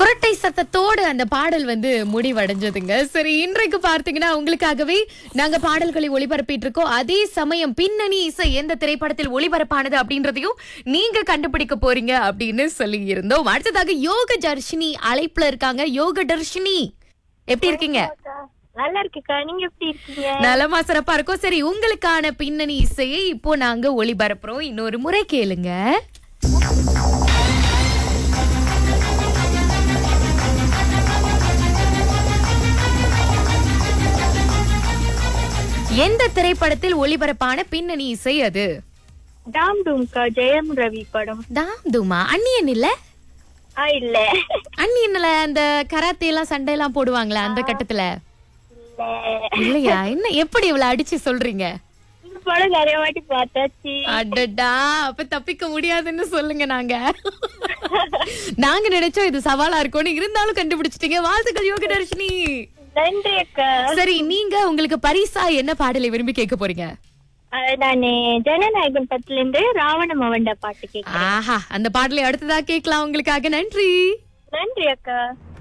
குரட்டை சத்தத்தோடு அந்த பாடல் வந்து முடிவடைஞ்சதுங்க சரி இன்றைக்கு பார்த்தீங்கன்னா உங்களுக்காகவே நாங்க பாடல்களை ஒளிபரப்பிட்டு இருக்கோம் அதே சமயம் பின்னணி இசை எந்த திரைப்படத்தில் ஒளிபரப்பானது அப்படின்றதையும் நீங்க கண்டுபிடிக்க போறீங்க அப்படின்னு சொல்லி இருந்தோம் அடுத்ததாக யோக தர்ஷினி அழைப்புல இருக்காங்க யோக தர்ஷினி எப்படி இருக்கீங்க நல்லா இருக்குக்கா நீங்க எப்படி இருக்கீங்க நலமா சிறப்பா இருக்கும் சரி உங்களுக்கான பின்னணி இசையை இப்போ நாங்க ஒளிபரப்புறோம் இன்னொரு முறை கேளுங்க எந்த திரைப்படத்தில் ஒளிபரப்பான பின்னணி இசை அது டாம் டூம்க்கா ஜெயம் ரவி படம் தாம் தூமா அன்னியன் இல்ல ஆ இல்ல அன்னியன்ல அந்த கராத்தே எல்லாம் சண்டை எல்லாம் போடுவாங்களா அந்த கட்டத்துல இல்ல இல்லையா என்ன எப்படி இவ்வளவு அடிச்சு சொல்றீங்க இந்த படம் நிறைய வாட்டி பார்த்தாச்சு அடடா அப்ப தப்பிக்க முடியாதுன்னு சொல்லுங்க நாங்க நாங்க நினைச்சோம் இது சவாலா இருக்கும்னு இருந்தாலும் கண்டுபிடிச்சிட்டீங்க வாழ்த்துக்கள் யோக தர்ஷினி நன்றி அக்கா சரி நீங்க உங்களுக்கு பரிசா என்ன பாடலை விரும்பி கேட்க போறீங்க அஹ் நானு ஜனநாயகன் பத்துல இருந்து ராவண மவண்ட பாட்டு கேட்கிறேன் ஆஹா அந்த பாடலை அடுத்ததா கேட்கலாம் உங்களுக்காக நன்றி நன்றி அக்கா